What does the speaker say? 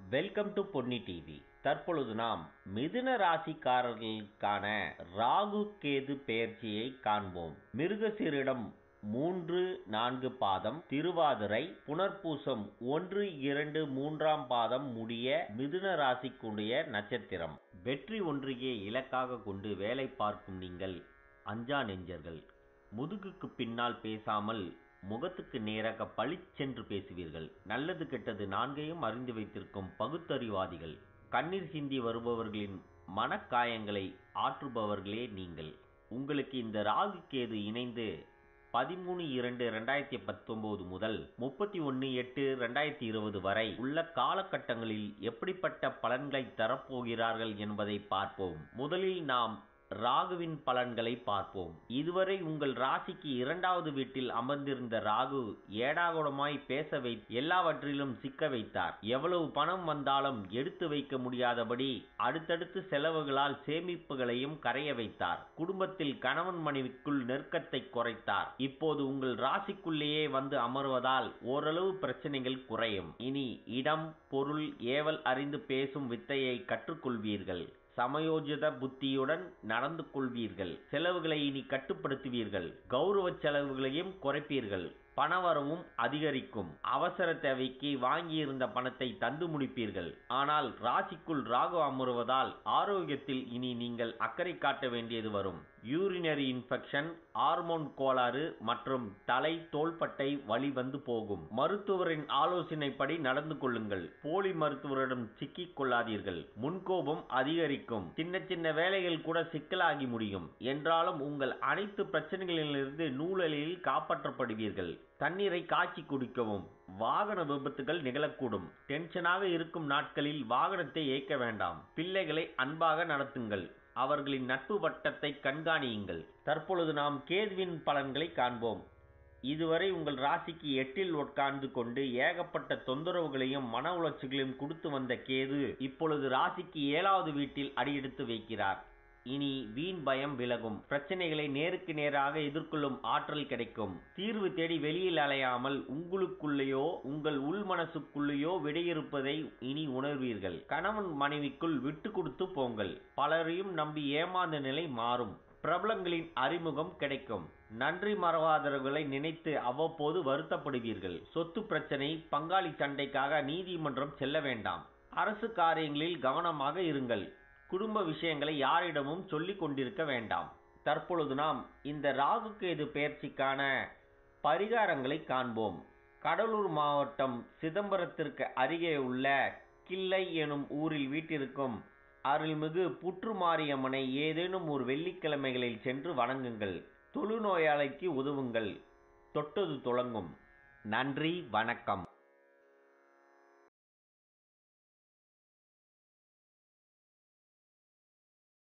welcome to Ponni TV தற்பொழுது நாம் மிதுன ராசிக்காரர்களுக்கான ராகு கேது பெயர்ச்சியை காண்போம் மிருகசீரிடம் மூன்று நான்கு பாதம் திருவாதிரை புனர்பூசம் ஒன்று இரண்டு மூன்றாம் பாதம் முடிய மிதுன ராசிக்குடைய நட்சத்திரம் வெற்றி ஒன்றையே இலக்காக கொண்டு வேலை பார்க்கும் நீங்கள் அஞ்சா நெஞ்சர்கள் முதுகுக்கு பின்னால் பேசாமல் முகத்துக்கு நேராக பளிச்சென்று பேசுவீர்கள் நல்லது கெட்டது நான்கையும் அறிந்து வைத்திருக்கும் பகுத்தறிவாதிகள் கண்ணீர் சிந்தி வருபவர்களின் மனக்காயங்களை ஆற்றுபவர்களே நீங்கள் உங்களுக்கு இந்த ராகு கேது இணைந்து பதிமூணு இரண்டு ரெண்டாயிரத்தி பத்தொன்பது முதல் முப்பத்தி ஒன்று எட்டு ரெண்டாயிரத்தி இருபது வரை உள்ள காலகட்டங்களில் எப்படிப்பட்ட பலன்களை தரப்போகிறார்கள் என்பதை பார்ப்போம் முதலில் நாம் ராகுவின் பலன்களை பார்ப்போம் இதுவரை உங்கள் ராசிக்கு இரண்டாவது வீட்டில் அமர்ந்திருந்த ராகு ஏடாகுடமாய் பேச வை எல்லாவற்றிலும் சிக்க வைத்தார் எவ்வளவு பணம் வந்தாலும் எடுத்து வைக்க முடியாதபடி அடுத்தடுத்து செலவுகளால் சேமிப்புகளையும் கரைய வைத்தார் குடும்பத்தில் கணவன் மனைவிக்குள் நெருக்கத்தை குறைத்தார் இப்போது உங்கள் ராசிக்குள்ளேயே வந்து அமர்வதால் ஓரளவு பிரச்சனைகள் குறையும் இனி இடம் பொருள் ஏவல் அறிந்து பேசும் வித்தையை கற்றுக்கொள்வீர்கள் சமயோஜித புத்தியுடன் நடந்து கொள்வீர்கள் செலவுகளை இனி கட்டுப்படுத்துவீர்கள் கௌரவ செலவுகளையும் குறைப்பீர்கள் பணவரவும் அதிகரிக்கும் அவசர தேவைக்கு வாங்கியிருந்த பணத்தை தந்து முடிப்பீர்கள் ஆனால் ராசிக்குள் ராகு அமருவதால் ஆரோக்கியத்தில் இனி நீங்கள் அக்கறை காட்ட வேண்டியது வரும் யூரினரி இன்ஃபெக்ஷன் ஹார்மோன் கோளாறு மற்றும் தலை தோள்பட்டை வழி வந்து போகும் மருத்துவரின் ஆலோசனைப்படி நடந்து கொள்ளுங்கள் போலி மருத்துவரிடம் சிக்கிக் கொள்ளாதீர்கள் முன்கோபம் அதிகரிக்கும் சின்ன சின்ன வேலைகள் கூட சிக்கலாகி முடியும் என்றாலும் உங்கள் அனைத்து பிரச்சனைகளிலிருந்து நூலலில் காப்பாற்றப்படுவீர்கள் தண்ணீரை காய்ச்சி குடிக்கவும் வாகன விபத்துகள் நிகழக்கூடும் டென்ஷனாக இருக்கும் நாட்களில் வாகனத்தை இயக்க வேண்டாம் பிள்ளைகளை அன்பாக நடத்துங்கள் அவர்களின் நட்பு வட்டத்தை கண்காணியுங்கள் தற்பொழுது நாம் கேதுவின் பலன்களை காண்போம் இதுவரை உங்கள் ராசிக்கு எட்டில் உட்கார்ந்து கொண்டு ஏகப்பட்ட தொந்தரவுகளையும் மன உளைச்சல்களையும் கொடுத்து வந்த கேது இப்பொழுது ராசிக்கு ஏழாவது வீட்டில் அடியெடுத்து வைக்கிறார் இனி வீண் பயம் விலகும் பிரச்சனைகளை நேருக்கு நேராக எதிர்கொள்ளும் ஆற்றல் கிடைக்கும் தீர்வு தேடி வெளியில் அலையாமல் உங்களுக்குள்ளேயோ உங்கள் உள் மனசுக்குள்ளேயோ விடையிருப்பதை இனி உணர்வீர்கள் கணவன் மனைவிக்குள் விட்டு கொடுத்து போங்கள் பலரையும் நம்பி ஏமாந்த நிலை மாறும் பிரபலங்களின் அறிமுகம் கிடைக்கும் நன்றி மறவாதவர்களை நினைத்து அவ்வப்போது வருத்தப்படுவீர்கள் சொத்து பிரச்சனை பங்காளி சண்டைக்காக நீதிமன்றம் செல்ல வேண்டாம் அரசு காரியங்களில் கவனமாக இருங்கள் குடும்ப விஷயங்களை யாரிடமும் சொல்லிக் கொண்டிருக்க வேண்டாம் தற்பொழுது நாம் இந்த ராகு கேது பெயர்ச்சிக்கான பரிகாரங்களை காண்போம் கடலூர் மாவட்டம் சிதம்பரத்திற்கு அருகே உள்ள கிள்ளை எனும் ஊரில் வீட்டிற்கும் அருள்மிகு புற்றுமாரியம்மனை ஏதேனும் ஒரு வெள்ளிக்கிழமைகளில் சென்று வணங்குங்கள் தொழுநோயாளிக்கு உதவுங்கள் தொட்டது தொடங்கும் நன்றி வணக்கம்